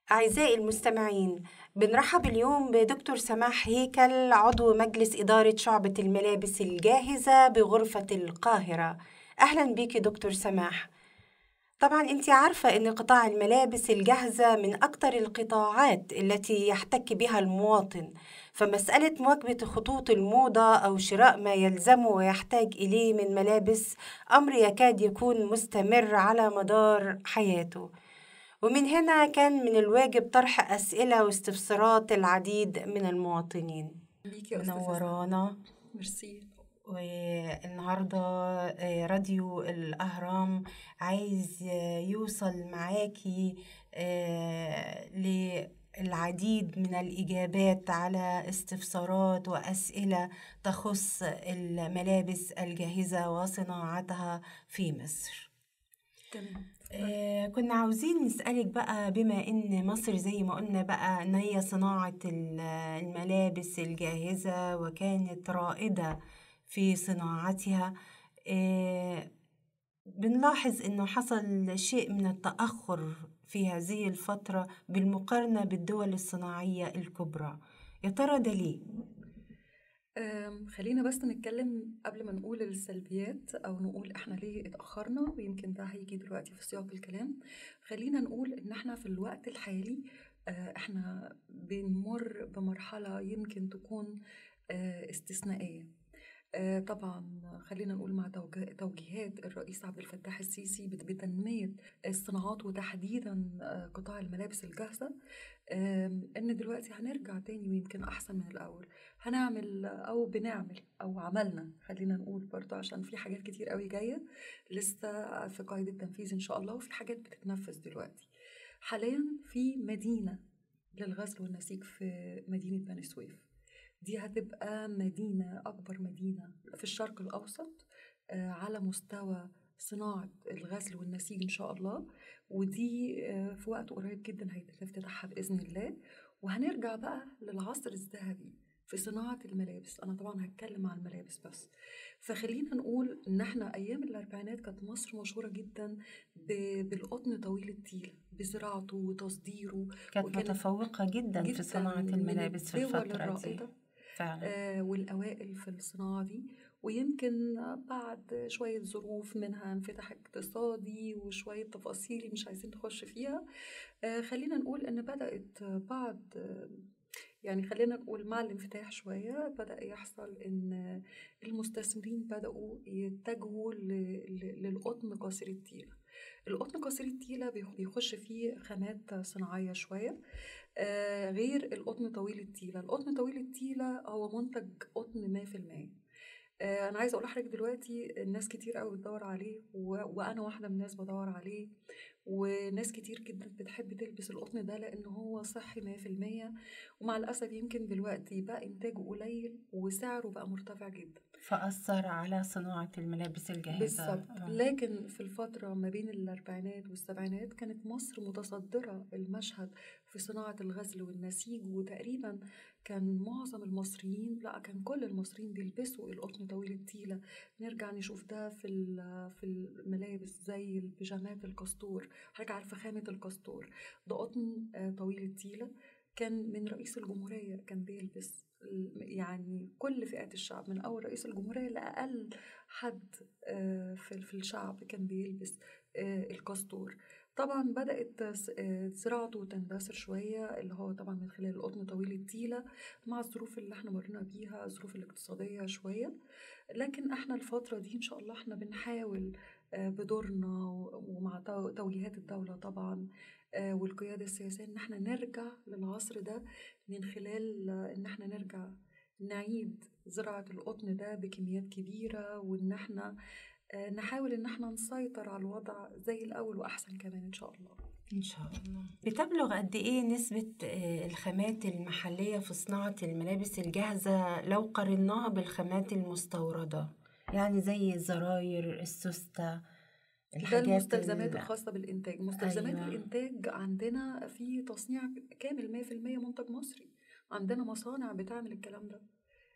أعزائي المستمعين بنرحب اليوم بدكتور سماح هيكل عضو مجلس إدارة شعبة الملابس الجاهزة بغرفة القاهرة أهلا بيك دكتور سماح طبعا انت عارفة ان قطاع الملابس الجاهزة من اكتر القطاعات التي يحتك بها المواطن فمسألة مواكبة خطوط الموضة او شراء ما يلزمه ويحتاج اليه من ملابس امر يكاد يكون مستمر على مدار حياته ومن هنا كان من الواجب طرح أسئلة واستفسارات العديد من المواطنين بيك يا أستاذة منورانا ميرسي والنهاردة آه، راديو الأهرام عايز آه، يوصل معاكي آه، للعديد من الإجابات على استفسارات وأسئلة تخص الملابس الجاهزة وصناعتها في مصر تمام آه كنا عاوزين نسألك بقى بما إن مصر زي ما قلنا بقى إن هي صناعة ال- الملابس الجاهزة وكانت رائدة في صناعتها آه بنلاحظ إنه حصل شيء من التأخر في هذه الفترة بالمقارنة بالدول الصناعية الكبرى يا ترى ده ليه؟ أم، خلينا بس نتكلم قبل ما نقول السلبيات او نقول احنا ليه اتاخرنا ويمكن ده هيجي دلوقتي في سياق الكلام خلينا نقول ان احنا في الوقت الحالي آه، احنا بنمر بمرحله يمكن تكون آه، استثنائيه آه، طبعا خلينا نقول مع توجه- توجيهات الرئيس عبد الفتاح السيسي بت- بتنميه الصناعات وتحديدا آه، قطاع الملابس الجاهزه آم، ان دلوقتي هنرجع تاني ويمكن احسن من الاول هنعمل او بنعمل او عملنا خلينا نقول برضه عشان في حاجات كتير قوي جايه لسه في قيد التنفيذ ان شاء الله وفي حاجات بتتنفذ دلوقتي حاليا في مدينه للغزل والنسيج في مدينه بني سويف دي هتبقى مدينه اكبر مدينه في الشرق الاوسط آه، على مستوى صناعه الغزل والنسيج ان شاء الله ودي آه، في وقت قريب جدا هيتم افتتاحها باذن الله وهنرجع بقى للعصر الذهبي في صناعة الملابس أنا طبعا هتكلم عن الملابس بس فخلينا نقول إن إحنا أيام الأربعينات كانت مصر مشهورة جدا ب- بالقطن طويل التيلة بزراعته وتصديره كانت وكانت متفوقة جدا في جداً صناعة من الملابس في الدول الفترة دي الرائدة فعلا آه، والأوائل في الصناعة دي ويمكن بعد شوية ظروف منها انفتاح اقتصادي وشوية تفاصيل مش عايزين نخش فيها آه، خلينا نقول إن بدأت بعد آه، يعني خلينا نقول مع الانفتاح شوية بدأ يحصل إن المستثمرين بدأوا يتجهوا ل- ل- للقطن قصير التيلة القطن قصير التيلة بيخ- بيخش فيه خامات صناعية شوية آه، غير القطن طويل التيلة القطن طويل التيلة هو منتج قطن 100% آه، انا عايزه اقول لحضرتك دلوقتي الناس كتير قوي بتدور عليه و... وانا واحده من الناس بدور عليه وناس كتير جدا بتحب تلبس القطن ده لان هو صحي 100% ومع الاسف يمكن دلوقتي بقى انتاجه قليل وسعره بقى مرتفع جدا فأثر على صناعة الملابس الجاهزة بالظبط آه. لكن في الفترة ما بين الأربعينات والسبعينات كانت مصر متصدرة المشهد في صناعة الغزل والنسيج وتقريبا كان معظم المصريين لا كان كل المصريين بيلبسوا القطن طويل التيلة نرجع نشوف ده في ال- في الملابس زي البيجامات الكستور حضرتك عارفة خامة الكستور ده قطن آه، طويل التيلة كان من رئيس الجمهورية كان بيلبس ال- يعني كل فئات الشعب من أول رئيس الجمهورية لأقل حد آه، في في الشعب كان بيلبس آه، الكستور طبعا بدأت س- آه، زراعته تندثر شوية اللي هو طبعا من خلال القطن طويل التيلة مع الظروف اللي احنا مرينا بيها الظروف الاقتصادية شوية لكن احنا الفترة دي ان شاء الله احنا بنحاول آه، بدورنا و- ومع تو- توجيهات الدولة طبعا آه، والقيادة السياسية ان احنا نرجع للعصر ده من خلال آه، ان احنا نرجع نعيد زراعة القطن ده بكميات كبيرة وإن احنا آه، نحاول إن احنا نسيطر على الوضع زي الأول وأحسن كمان إن شاء الله إن شاء الله بتبلغ قد إيه نسبة آه، الخامات المحلية في صناعة الملابس الجاهزة لو قارناها بالخامات المستوردة يعني زي الزراير السوستة ده الحاجات المستلزمات ال- الخاصة بالإنتاج مستلزمات أيوة. الإنتاج عندنا في تصنيع كامل 100% منتج مصري عندنا مصانع بتعمل الكلام ده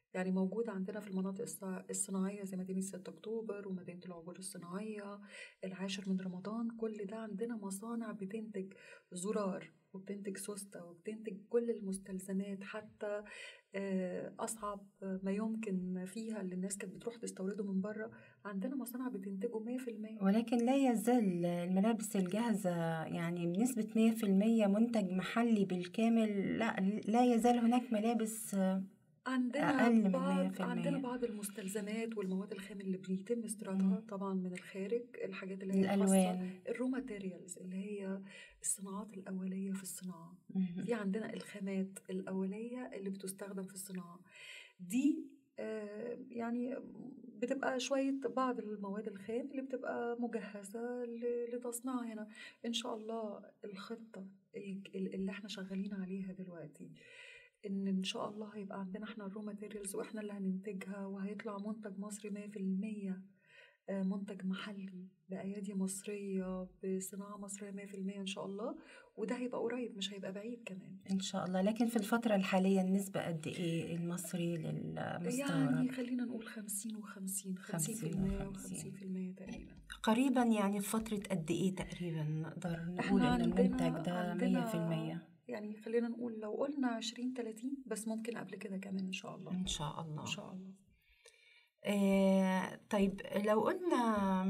يعني موجودة عندنا في المناطق الصناعية زي مدينة 6 أكتوبر ومدينة العبور الصناعية العاشر من رمضان كل ده عندنا مصانع بتنتج زرار وبتنتج سوسته وبتنتج كل المستلزمات حتى آه، أصعب ما يمكن فيها اللي الناس كانت بتروح تستورده من بره عندنا مصانع بتنتجه 100% ولكن لا يزال الملابس الجاهزة يعني بنسبة 100% منتج محلي بالكامل لا لا يزال هناك ملابس عندنا أقل من بعض عندنا بعض المستلزمات والمواد الخام اللي بيتم استيرادها طبعا من الخارج الحاجات اللي هي الخاصة الرو ماتيريالز اللي هي الصناعات الأولية في الصناعة في عندنا الخامات الأولية اللي بتستخدم في الصناعة دي آه يعني بتبقى شوية بعض المواد الخام اللي بتبقى مجهزة لتصنيعها هنا إن شاء الله الخطة اللي احنا شغالين عليها دلوقتي ان ان شاء الله هيبقى عندنا احنا الرو ماتيريالز واحنا اللي هننتجها وهيطلع منتج مصري مية في المية آه، منتج محلي بأيادي مصرية بصناعة مصرية مية في المية إن شاء الله وده هيبقى قريب مش هيبقى بعيد كمان إن شاء الله لكن في الفترة الحالية النسبة قد إيه المصري للمستورد؟ يعني خلينا نقول خمسين وخمسين خمسين في المية وخمسين في المية تقريبا قريبا يعني في فترة قد إيه تقريبا نقدر نقول إن المنتج ده مية في المية يعني خلينا نقول لو قلنا عشرين تلاتين بس ممكن قبل كده كمان إن شاء الله إن شاء الله إن شاء الله آه طيب لو قلنا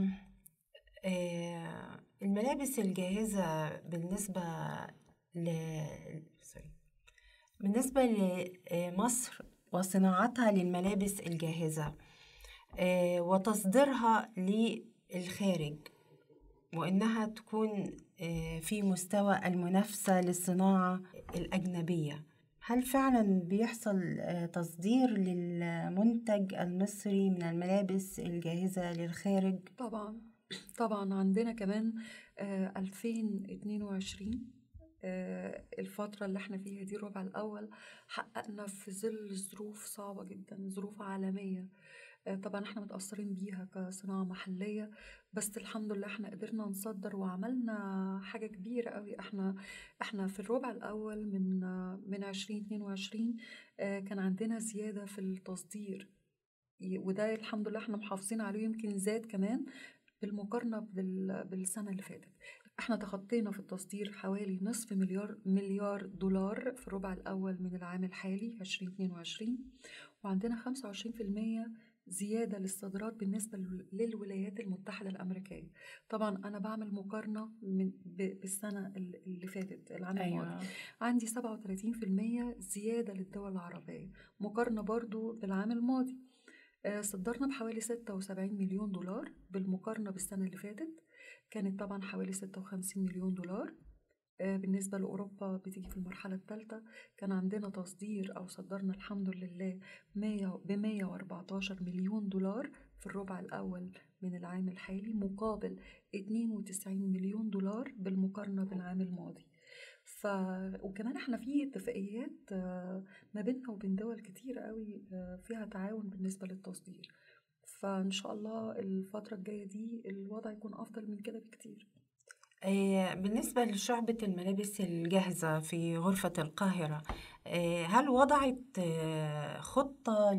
آه الملابس الجاهزة بالنسبة ل سوري بالنسبة لمصر وصناعتها للملابس الجاهزة آه وتصديرها للخارج وإنها تكون آه، في مستوى المنافسة للصناعة الأجنبية هل فعلا بيحصل آه، تصدير للمنتج المصري من الملابس الجاهزة للخارج؟ طبعا طبعا عندنا كمان 2022 آه، الفترة اللي احنا فيها دي الربع الأول حققنا في ظل ظروف صعبة جدا ظروف عالمية طبعا احنا متأثرين بيها كصناعة محلية بس الحمد لله احنا قدرنا نصدر وعملنا حاجة كبيرة قوي احنا احنا في الربع الأول من من عشرين اتنين وعشرين آه، كان عندنا زيادة في التصدير وده الحمد لله احنا محافظين عليه يمكن زاد كمان بالمقارنة بالسنة اللي فاتت احنا تخطينا في التصدير حوالي نصف مليار مليار دولار في الربع الأول من العام الحالي 2022 وعندنا 25% زيادة للصادرات بالنسبة للولايات المتحدة الأمريكية طبعا أنا بعمل مقارنة من بالسنة اللي فاتت العام أيوة. الماضي عندي 37% زيادة للدول العربية مقارنة برضو بالعام الماضي آه، صدرنا بحوالي 76 مليون دولار بالمقارنة بالسنة اللي فاتت كانت طبعا حوالي 56 مليون دولار آه، بالنسبة لأوروبا بتيجي في المرحلة الثالثة كان عندنا تصدير أو صدرنا الحمد لله ب 114 مليون دولار في الربع الأول من العام الحالي مقابل 92 مليون دولار بالمقارنة بالعام الماضي ف... وكمان احنا في اتفاقيات آه، ما بيننا وبين دول كتير قوي آه، فيها تعاون بالنسبة للتصدير فإن شاء الله الفترة الجاية دي الوضع يكون أفضل من كده بكتير آه، بالنسبة لشعبة الملابس الجاهزة في غرفة القاهرة آه، هل وضعت آه، خطة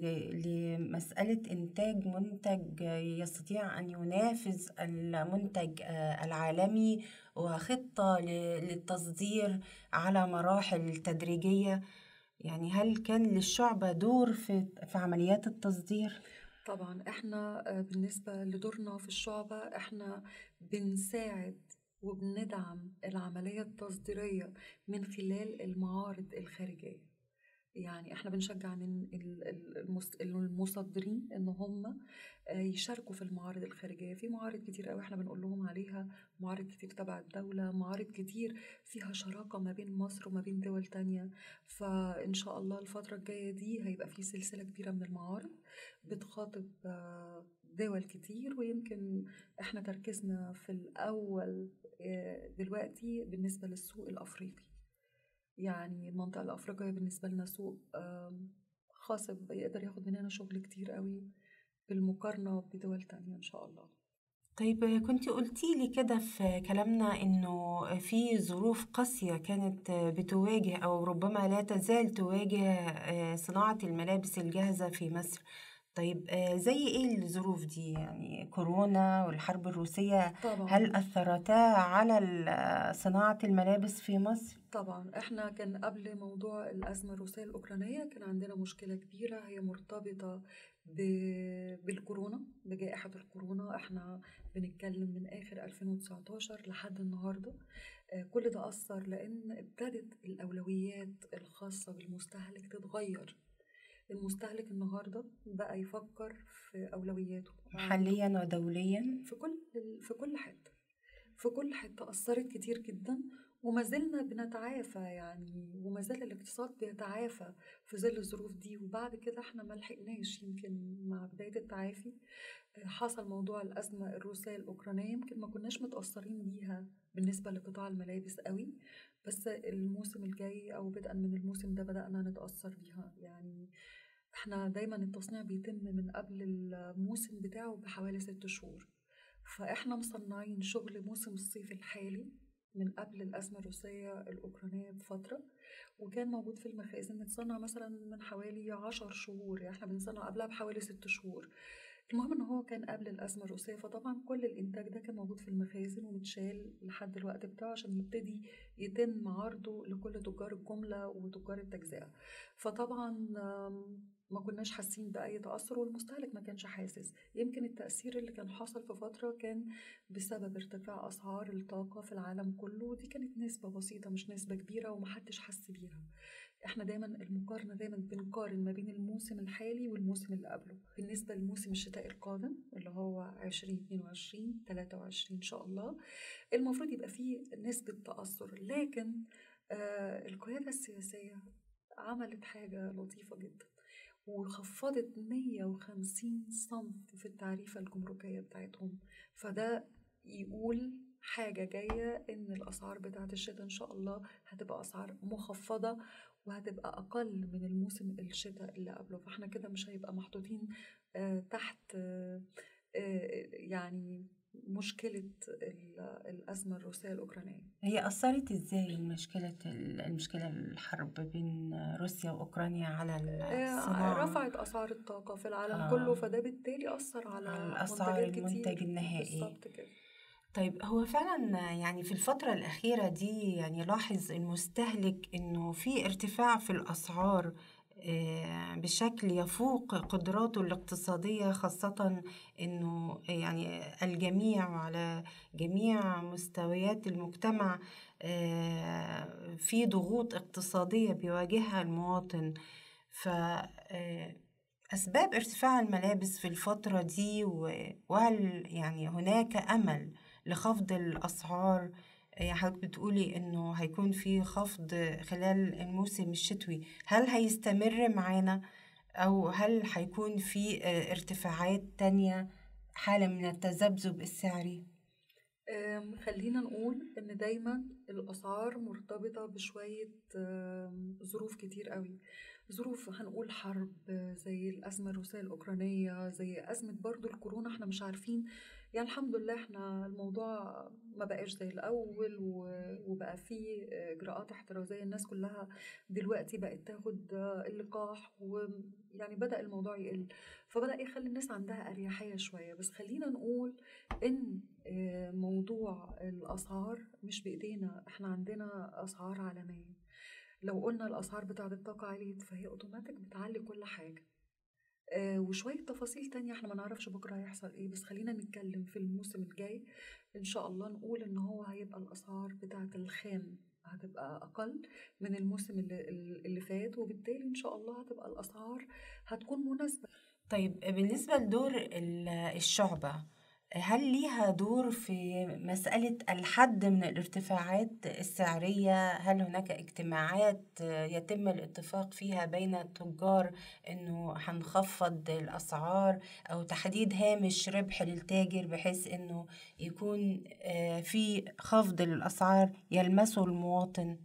لمسألة إنتاج منتج يستطيع أن ينافس المنتج العالمي وخطة للتصدير على مراحل تدريجية يعني هل كان للشعبة دور في في عمليات التصدير؟ طبعا احنا بالنسبة لدورنا في الشعبة احنا بنساعد وبندعم العملية التصديرية من خلال المعارض الخارجية يعني احنا بنشجع من المصدرين ان هم آه، يشاركوا في المعارض الخارجيه في معارض كتير قوي احنا بنقول لهم عليها معارض كتير تبع الدوله معارض كتير فيها شراكه ما بين مصر وما بين دول تانية فان شاء الله الفتره الجايه دي هيبقى في سلسله كبيره من المعارض بتخاطب آه، دول كتير ويمكن احنا تركيزنا في الاول آه، دلوقتي بالنسبه للسوق الافريقي يعني المنطقة الأفريقية بالنسبة لنا سوق خاصب يقدر ياخد مننا شغل كتير قوي بالمقارنة بدول تانية إن شاء الله طيب كنتِ قُلتِ لي كده في كلامنا إنه في ظروف قاسية كانت بتواجه أو ربما لا تزال تواجه آآ صناعة الملابس الجاهزة في مصر. طيب آآ زي إيه الظروف دي؟ يعني كورونا والحرب الروسية طبعًا. هل أثّرتا على ال صناعة الملابس في مصر؟ طبعًا، إحنا كان قبل موضوع الأزمة الروسية الأوكرانية كان عندنا مشكلة كبيرة هي مرتبطة ب بالكورونا، بجائحة الكورونا، إحنا بنتكلم من آخر 2019 لحد النهارده، آآ كل ده أثّر لإن ابتدت الأولويات الخاصة بالمستهلك تتغيّر، المستهلك النهارده بقى يفكّر في أولوياته، عنده محليًا ودوليًا؟ في كل ال في كل حتة، في كل حتة أثّرت كتير جدًا، وما زلنا بنتعافى يعني وما زال الاقتصاد بيتعافى في ظل الظروف دي، وبعد كده إحنا ما لحقناش يمكن مع بداية التعافي آآ حصل موضوع الأزمة الروسية الأوكرانية، يمكن ما كناش متأثّرين بيها بالنسبة لقطاع الملابس أوي، بس الموسم الجاي أو بدءًا من الموسم ده بدأنا نتأثّر بيها، يعني إحنا دايمًا التصنيع بيتم من قبل الموسم بتاعه بحوالي 6 شهور، فإحنا مصنّعين شغل موسم الصيف الحالي من قبل الأزمة الروسية الأوكرانية بفترة، وكان موجود في المخازن متصنّع مثلًا من حوالي 10 شهور، يعني إحنا بنصنّع قبلها بحوالي 6 شهور. المهم إن هو كان قبل الأزمة الروسية، فطبعًا كل الإنتاج ده كان موجود في المخازن ومتشال لحد الوقت بتاعه عشان يبتدي يتم عرضه لكل تجار الجملة وتجار التجزئة، فطبعًا آمم ما كناش حاسين بأي تأثّر والمستهلك ما كانش حاسس، يمكن التأثير اللي كان حصل في فترة كان بسبب ارتفاع أسعار الطاقة في العالم كلّه، ودي كانت نسبة بسيطة مش نسبة كبيرة وما حدش حَس بيها. إحنا دايمًا المقارنة دايمًا بنقارن ما بين الموسم الحالي والموسم اللي قبله، بالنسبة لموسم الشتاء القادم اللي هو 2022، 23 إن شاء الله، المفروض يبقى في نسبة تأثّر، لكن آآ القيادة السياسية عملت حاجة لطيفة جدًا، وخفّضت 150 صنف في التعريفة الجمركية بتاعتهم، فده يقول حاجة جاية إن الأسعار بتاعة الشتا إن شاء الله هتبقى أسعار مخفّضة، وهتبقى أقل من الموسم الشتا اللي قبله، فإحنا كده مش هيبقى محطوطين آآ تحت آآ يعني مشكلة ال الأزمة الروسية الأوكرانية. هي أثّرت إزاي مشكلة ال المشكلة الحرب بين روسيا وأوكرانيا على آآ الصناعة؟ رفعت أسعار الطاقة في العالم آه. كلّه، فده بالتالي أثّر على على الأسعار منتجات المنتج كتير، النهائي. بالضبط كده. طيب هو فعلًا يعني في الفترة الأخيرة دي يعني لاحظ المستهلك إنه في ارتفاع في الأسعار آآ بشكل يفوق قدراته الاقتصادية، خاصةً إنه يعني الجميع وعلى جميع مستويات المجتمع آآ في ضغوط اقتصادية بيواجهها المواطن، ف آآ أسباب ارتفاع الملابس في الفترة دي و وهل يعني هناك أمل لخفض الأسعار؟ يعني حضرتِك بتقولي إنه هيكون في خفض خلال الموسم الشتوي، هل هيستمر معانا أو هل هيكون في آآ ارتفاعات تانية، حالة من التذبذب السعري؟ آمم خلّينا نقول إن دايمًا الأسعار مرتبطة بشوية آمم ظروف كتير أوي، ظروف هنقول حرب زي الأزمة الروسية الأوكرانية، زي أزمة برضه الكورونا إحنا مش عارفين يعني الحمد لله إحنا الموضوع ما بقاش زي الأول و وبقى في إجراءات احترازية الناس كلّها دلوقتي بقت تاخد اللقاح، ويعني بدأ الموضوع يقل، فبدأ يخلّي الناس عندها أريحية شوية، بس خلّينا نقول إن آآ موضوع الأسعار مش بإيدينا، إحنا عندنا أسعار عالمية، لو قُلنا الأسعار بتاعة الطاقة عِليت فهي أوتوماتيك بتعلّي كل حاجة، آآ وشوية تفاصيل تانية إحنا ما نعرفش بكرة هيحصل إيه، بس خلّينا نتكلم في الموسم الجاي إن شاء الله نقول إن هو هيبقى الأسعار بتاعة الخام هتبقى أقل من الموسم اللي ال اللي فات، وبالتالي إن شاء الله هتبقى الأسعار هتكون مناسبة. طيب بالنسبة لدور ال الشُعبة، هل ليها دور في مسألة الحد من الارتفاعات السعرية؟ هل هناك اجتماعات يتم الاتفاق فيها بين التجار إنه هنخفّض الأسعار أو تحديد هامش ربح للتاجر بحيث إنه يكون آآ في خفض للأسعار يلمسه المواطن؟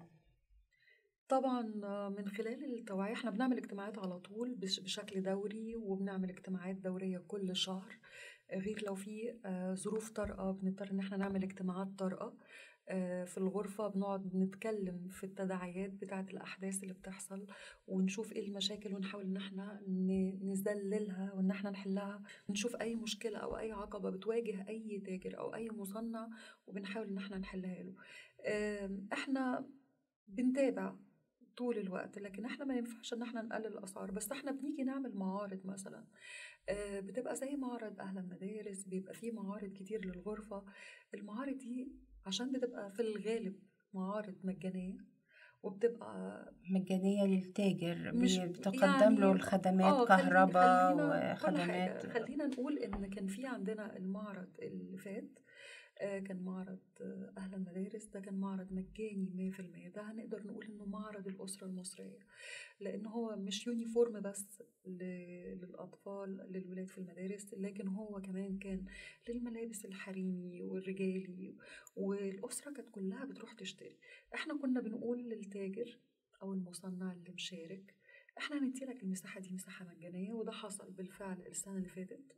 طبعًا من خلال التوعية إحنا بنعمل اجتماعات على طول بش بشكل دوري، وبنعمل اجتماعات دورية كل شهر غير لو في آه، ظروف طارئة بنضطر إن احنا نعمل اجتماعات طارئة آه، في الغرفة بنقعد نتكلم في التداعيات بتاعة الأحداث اللي بتحصل ونشوف إيه المشاكل ونحاول إن احنا ن- نذللها وإن احنا نحلها نشوف أي مشكلة أو أي عقبة بتواجه أي تاجر أو أي مصنع وبنحاول إن احنا نحلها له آم، احنا بنتابع طول الوقت لكن احنا ما ينفعش ان احنا نقلل الاسعار بس احنا بنيجي نعمل معارض مثلا آه، بتبقى زي معرض اهل المدارس بيبقى فيه معارض كتير للغرفة المعارض دي عشان بتبقى في الغالب معارض مجانية وبتبقى مجانية للتاجر مش- بي- بتقدم يعني- له الخدمات اه خلينا- كهرباء خلينا- كل وخدمات حاجة. خلينا نقول ان كان في عندنا المعرض اللي فات آه، كان معرض آه، أهل المدارس ده كان معرض مجاني 100% ده هنقدر نقول إنه معرض الأسرة المصرية لأن هو مش يونيفورم بس ل- للأطفال للولاد في المدارس لكن هو كمان كان للملابس الحريمي والرجالي والأسرة كانت كلها بتروح تشتري احنا كنا بنقول للتاجر أو المصنع اللي مشارك احنا هنديلك المساحة دي مساحة مجانية وده حصل بالفعل السنة اللي فاتت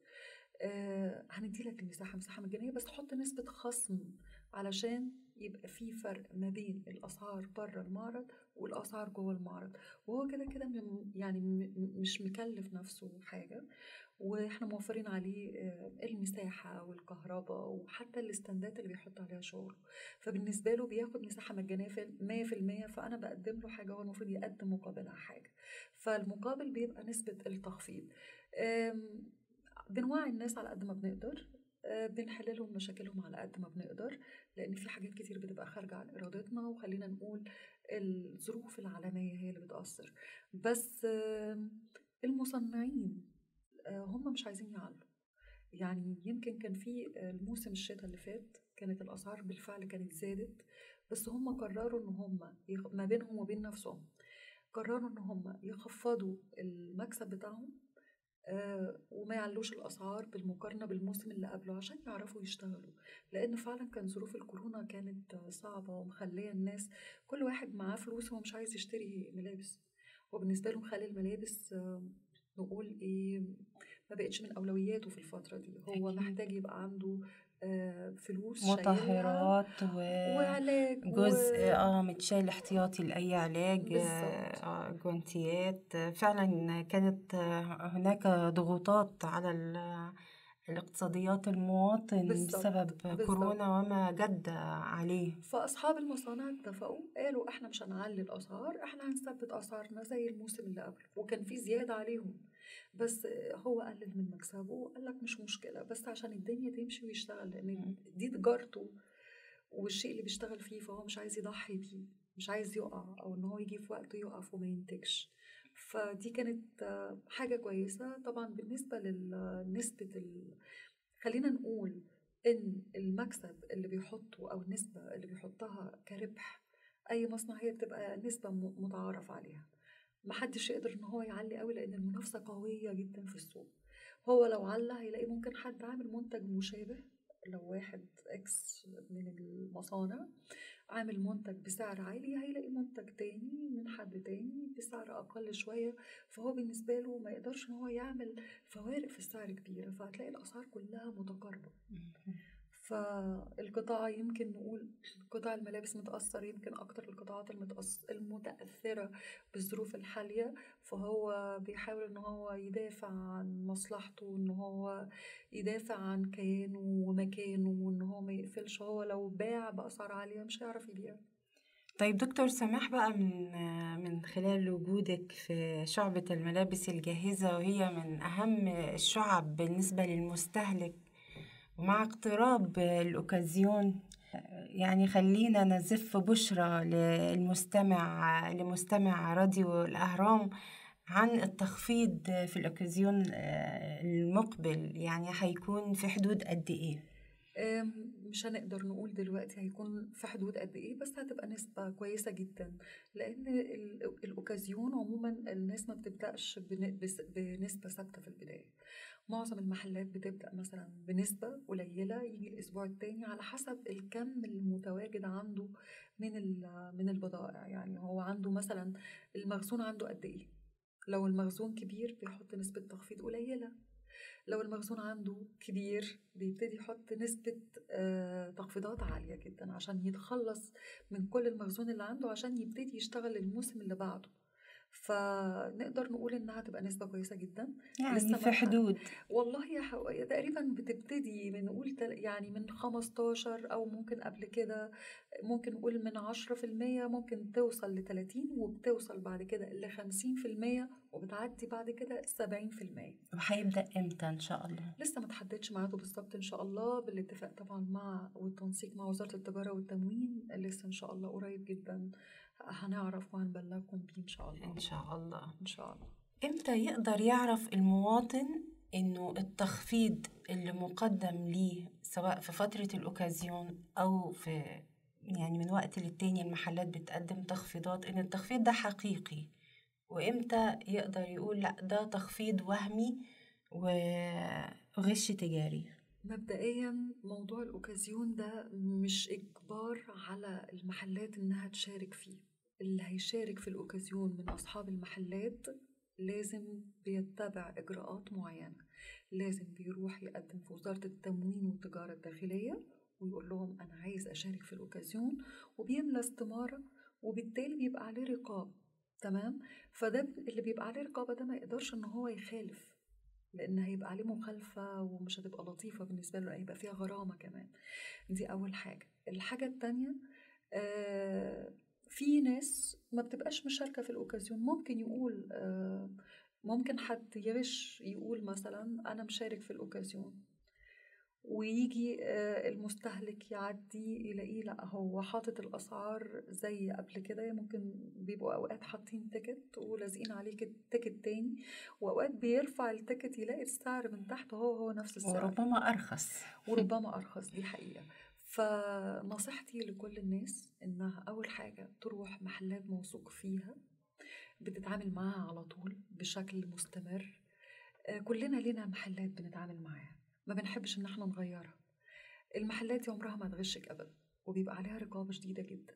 آه هندي لك المساحة مساحة مجانية بس حط نسبة خصم علشان يبقى في فرق ما بين الأسعار بره المعرض والأسعار جوه المعرض وهو كده كده م- يعني م- م- مش مكلف نفسه حاجة واحنا موفرين عليه آه، المساحة والكهرباء وحتى الاستندات اللي بيحط عليها شغل فبالنسبة له بياخد مساحة مجانية في مية في المية فأنا بقدم له حاجة هو المفروض يقدم مقابلها حاجة فالمقابل بيبقى نسبة التخفيض آم، بنوعي الناس على قد ما بنقدر آه، بنحل لهم مشاكلهم على قد ما بنقدر لان في حاجات كتير بتبقى خارجه عن ارادتنا وخلينا نقول الظروف العالميه هي اللي بتاثر بس آم، المصنعين آه، هم مش عايزين يعلوا يعني يمكن كان في آه، الموسم الشتاء اللي فات كانت الاسعار بالفعل كانت زادت بس هم قرروا ان هم يخ- ما بينهم وبين نفسهم قرروا ان هم يخفضوا المكسب بتاعهم آه، وما يعلوش الأسعار بالمقارنة بالموسم اللي قبله عشان يعرفوا يشتغلوا لأن فعلا كان ظروف الكورونا كانت آه، صعبة ومخلية الناس كل واحد معاه فلوس هو مش عايز يشتري ملابس وبالنسبة له مخلي الملابس آه، نقول إيه ما بقتش من أولوياته في الفترة دي هو أكيد. محتاج يبقى عنده آه، فلوس شايلها مطهرات و وعلاج جزء و... اه متشال احتياطي لأي علاج بالظبط. آه جوانتيات آه، فعلا كانت آه، هناك ضغوطات على ال- الاقتصاديات المواطن بالظبط، بسبب بالظبط. كورونا وما جد عليه فاصحاب المصانع اتفقوا قالوا احنا مش هنعلي الاسعار احنا هنثبت اسعارنا زي الموسم اللي قبله وكان في زياده عليهم بس هو قلل من مكسبه وقال لك مش مشكله بس عشان الدنيا تمشي ويشتغل لان مم. دي تجارته والشيء اللي بيشتغل فيه فهو مش عايز يضحي بيه مش عايز يقع او ان هو يجي في وقته يقف وما ينتجش فدي كانت آه، حاجه كويسه طبعا بالنسبه لنسبه ال... خلينا نقول ان المكسب اللي بيحطه او النسبه اللي بيحطها كربح اي مصنع هي بتبقى نسبه م- متعارف عليها محدش يقدر ان هو يعلي قوي لان المنافسه قويه جدا في السوق هو لو على هيلاقي ممكن حد عامل منتج مشابه لو واحد اكس من المصانع عامل منتج بسعر عالي هيلاقي منتج تاني من حد تاني بسعر اقل شويه فهو بالنسبه له ما يقدرش ان هو يعمل فوارق في السعر كبيره فهتلاقي الاسعار كلها متقاربه فالقطاع يمكن نقول قطاع الملابس متأثر يمكن أكتر القطاعات المتأث- المتأثرة بالظروف الحالية فهو بيحاول إن هو يدافع عن مصلحته إن هو يدافع عن كيانه ومكانه وإن هو ما يقفلش هو لو باع بأسعار عالية مش هيعرف يبيع طيب دكتور سماح بقى من من خلال وجودك في شعبة الملابس الجاهزة وهي من أهم الشعب بالنسبة للمستهلك ومع اقتراب الأوكازيون يعني خلينا نزف بشرى للمستمع لمستمع راديو الأهرام عن التخفيض في الأوكازيون المقبل يعني هيكون في حدود قد إيه؟ أم، مش هنقدر نقول دلوقتي هيكون في حدود قد ايه بس هتبقى نسبة كويسة جدا لأن ال- الأوكازيون عموما الناس ما بتبدأش بن- بس- بنسبة ثابتة في البداية معظم المحلات بتبدأ مثلا بنسبة قليلة يجي الأسبوع التاني على حسب الكم المتواجد عنده من ال- من البضائع يعني هو عنده مثلا المخزون عنده قد ايه لو المخزون كبير بيحط نسبة تخفيض قليلة لو المخزون عنده كبير بيبتدي يحط نسبة آه، تخفيضات عالية جدا عشان يتخلص من كل المخزون اللي عنده عشان يبتدي يشتغل الموسم اللي بعده فنقدر نقول انها تبقى نسبه كويسه جدا يعني لسه في ما- حدود والله يا حو... تقريبا بتبتدي من نقول تل... يعني من 15 او ممكن قبل كده ممكن نقول من 10% ممكن توصل ل 30 وبتوصل بعد كده ل 50% وبتعدي بعد كده 70% وهيبدأ امتى ان شاء الله لسه ما تحددش ميعاده بالظبط ان شاء الله بالاتفاق طبعا مع والتنسيق مع وزاره التجاره والتموين لسه ان شاء الله قريب جدا هنعرف وهنبلغكم بيه ان شاء الله ان شاء الله ان شاء الله امتى يقدر يعرف المواطن انه التخفيض اللي مقدم ليه سواء في فترة الاوكازيون او في يعني من وقت للتاني المحلات بتقدم تخفيضات ان التخفيض ده حقيقي وامتى يقدر يقول لا ده تخفيض وهمي وغش تجاري مبدئيا موضوع الاوكازيون ده مش اجبار على المحلات انها تشارك فيه اللي هيشارك في الاوكازيون من اصحاب المحلات لازم بيتبع اجراءات معينه لازم بيروح يقدم في وزاره التموين والتجاره الداخليه ويقول لهم انا عايز اشارك في الاوكازيون وبيملى استماره وبالتالي بيبقى عليه رقاب تمام فده اللي بيبقى عليه رقابه ده ما يقدرش ان هو يخالف لان هيبقى عليه مخالفه ومش هتبقى لطيفه بالنسبه له هيبقى فيها غرامه كمان دي اول حاجه الحاجه التانية آه في ناس ما بتبقاش مشاركه في الاوكازيون ممكن يقول آه ممكن حد يغش يقول مثلا انا مشارك في الاوكازيون ويجي آه، المستهلك يعدي يلاقيه لا هو حاطط الاسعار زي قبل كده ممكن بيبقوا اوقات حاطين تيكت ولازقين عليه كت- تيكت تاني واوقات بيرفع التيكت يلاقي السعر من تحت هو هو نفس السعر وربما ارخص وربما ارخص دي حقيقه فنصيحتي لكل الناس انها اول حاجه تروح محلات موثوق فيها بتتعامل معاها على طول بشكل مستمر آه، كلنا لينا محلات بنتعامل معاها ما بنحبش ان احنا نغيرها المحلات دي عمرها ما تغشك ابدا وبيبقى عليها رقابه شديده جدا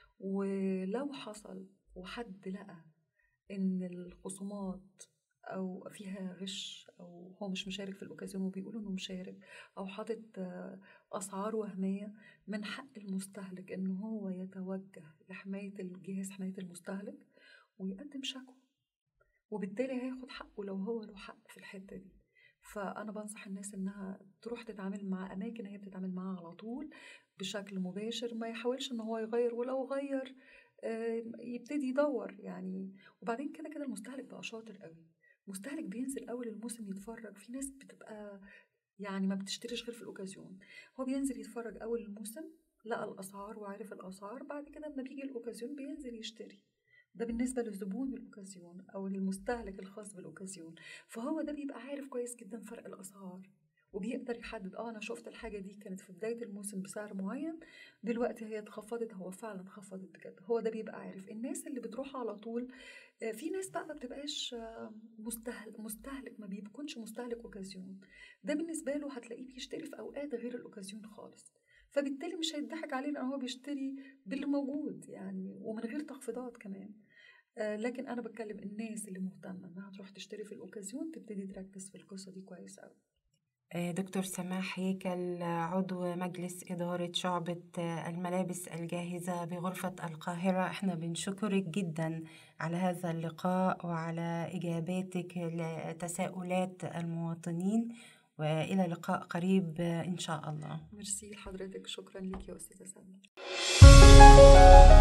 ولو حصل وحد لقى ان الخصومات او فيها غش او هو مش مشارك في الاوكازيون وبيقول انه مشارك او حاطط آه، اسعار وهميه من حق المستهلك ان هو يتوجه لحمايه الجهاز حمايه المستهلك ويقدم شكوى وبالتالي هياخد حقه لو هو له حق في الحته دي فانا بنصح الناس انها تروح تتعامل مع اماكن هي بتتعامل معاها على طول بشكل مباشر ما يحاولش ان هو يغير ولو غير آه، يبتدي يدور يعني وبعدين كده كده المستهلك بقى شاطر قوي المستهلك بينزل اول الموسم يتفرج في ناس بتبقى يعني ما بتشتريش غير في الاوكازيون هو بينزل يتفرج اول الموسم لقى الاسعار وعرف الاسعار بعد كده لما بيجي الاوكازيون بينزل يشتري ده بالنسبة لزبون الأوكازيون أو للمستهلك الخاص بالأوكازيون فهو ده بيبقى عارف كويس جدا فرق الأسعار وبيقدر يحدد اه انا شفت الحاجه دي كانت في بدايه الموسم بسعر معين دلوقتي هي اتخفضت هو فعلا اتخفضت بجد هو ده بيبقى عارف الناس اللي بتروح على طول آه، في ناس بقى ما بتبقاش آه، مستهلك مستهلك ما بيكونش مستهلك اوكازيون ده بالنسبه له هتلاقيه بيشتري في اوقات غير الاوكازيون خالص فبالتالي مش هيضحك عليه لان هو بيشتري باللي موجود يعني ومن غير تخفيضات كمان آه، لكن انا بتكلم الناس اللي مهتمه انها تروح تشتري في الاوكازيون تبتدي تركز في القصه دي كويس قوي آه، دكتور سماح هيكل عضو مجلس إدارة شعبة آه، الملابس الجاهزة بغرفة القاهرة احنا بنشكرك جدا على هذا اللقاء وعلى إجاباتك لتساؤلات المواطنين وإلى لقاء قريب آه، إن شاء الله ميرسي لحضرتك شكرا لك يا استاذه سلمى